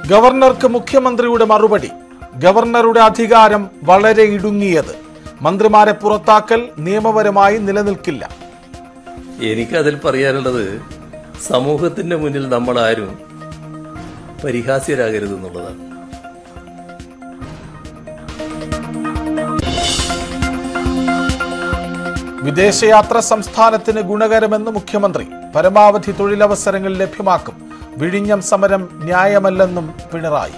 ഗവർണർക്ക് മുഖ്യമന്ത്രിയുടെ മറുപടി ഗവർണറുടെ അധികാരം വളരെ ഇടുങ്ങിയത് മന്ത്രിമാരെ പുറത്താക്കൽ നിയമപരമായി നിലനിൽക്കില്ല എനിക്കതിൽ പറയാനുള്ളത് സമൂഹത്തിന്റെ മുന്നിൽ നമ്മൾ ആരും പരിഹാസ്യരാകരുതെന്നുള്ളതാണ് വിദേശയാത്ര സംസ്ഥാനത്തിന് ഗുണകരമെന്ന് മുഖ്യമന്ത്രി പരമാവധി തൊഴിലവസരങ്ങൾ ലഭ്യമാക്കും വിഴിഞ്ഞം സമരം ന്യായമല്ലെന്നും പിണറായി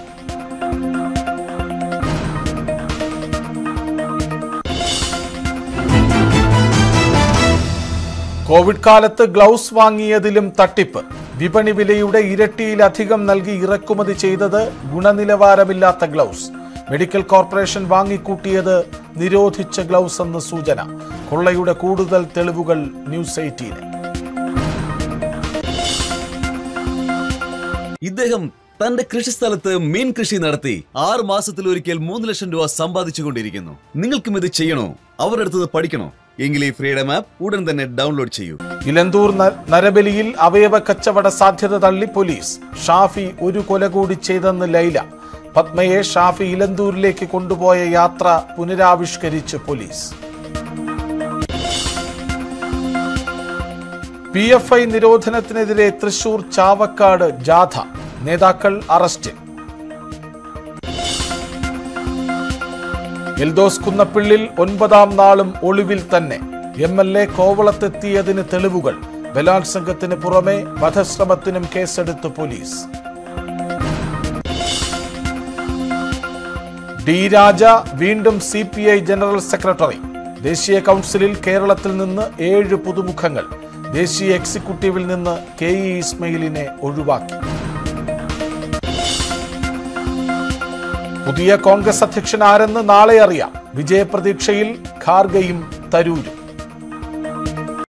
കോവിഡ് കാലത്ത് ഗ്ലൗസ് വാങ്ങിയതിലും തട്ടിപ്പ് വിപണി വിലയുടെ ഇരട്ടിയിലധികം നൽകി ഇറക്കുമതി ചെയ്തത് ഗുണനിലവാരമില്ലാത്ത ഗ്ലൗസ് മെഡിക്കൽ കോർപ്പറേഷൻ വാങ്ങിക്കൂട്ടിയത് നിരോധിച്ച ഗ്ലൗസ് എന്ന് സൂചന കൊള്ളയുടെ കൂടുതൽ തെളിവുകൾ ന്യൂസ് എയ്റ്റീന് ഇദ്ദേഹം തന്റെ കൃഷിസ്ഥലത്ത് മീൻ കൃഷി നടത്തി ആറ് മാസത്തിലൊരിക്കൽ മൂന്ന് ലക്ഷം രൂപ സമ്പാദിച്ചുകൊണ്ടിരിക്കുന്നു നിങ്ങൾക്കും ഇത് ചെയ്യണോ അവരുടെ അടുത്ത് പഠിക്കണോ എങ്കിൽ ഈ ഫ്രീഡം ആപ്പ് ഉടൻ തന്നെ ഡൗൺലോഡ് ചെയ്യൂ ഇലന്തൂർ ന- നരബലിയിൽ അവയവ കച്ചവട സാധ്യത തള്ളി പോലീസ് ഷാഫി ഒരു കൊല കൂടി ചെയ്തെന്ന് ലൈല പത്മയെ ഷാഫി ഇലന്തൂരിലേക്ക് കൊണ്ടുപോയ യാത്ര പുനരാവിഷ്കരിച്ച് പോലീസ് പി എഫ് ഐ നിരോധനത്തിനെതിരെ തൃശൂർ ചാവക്കാട് ജാഥ നേതാക്കൾ അറസ്റ്റിൽ എൽദോസ് കുന്നപ്പിള്ളിൽ ഒൻപതാം നാളും ഒളിവിൽ തന്നെ എം എൽ എ കോവളത്തെത്തിയതിന് തെളിവുകൾ ബലാത്സംഗത്തിന് പുറമെ വധശ്രമത്തിനും കേസെടുത്ത് പോലീസ് ഡി രാജ വീണ്ടും C P I general secretary ദേശീയ കൗൺസിലിൽ കേരളത്തിൽ നിന്ന് ഏഴ് പുതുമുഖങ്ങൾ ദേശീയ എക്സിക്യൂട്ടീവിൽ നിന്ന് കെ ഇ ഇസ്മയിലിനെ ഒഴിവാക്കി പുതിയ കോൺഗ്രസ് അധ്യക്ഷൻ ആരെന്ന് നാളെ അറിയാം വിജയപ്രതീക്ഷയിൽ ഖാർഗയും തരൂരും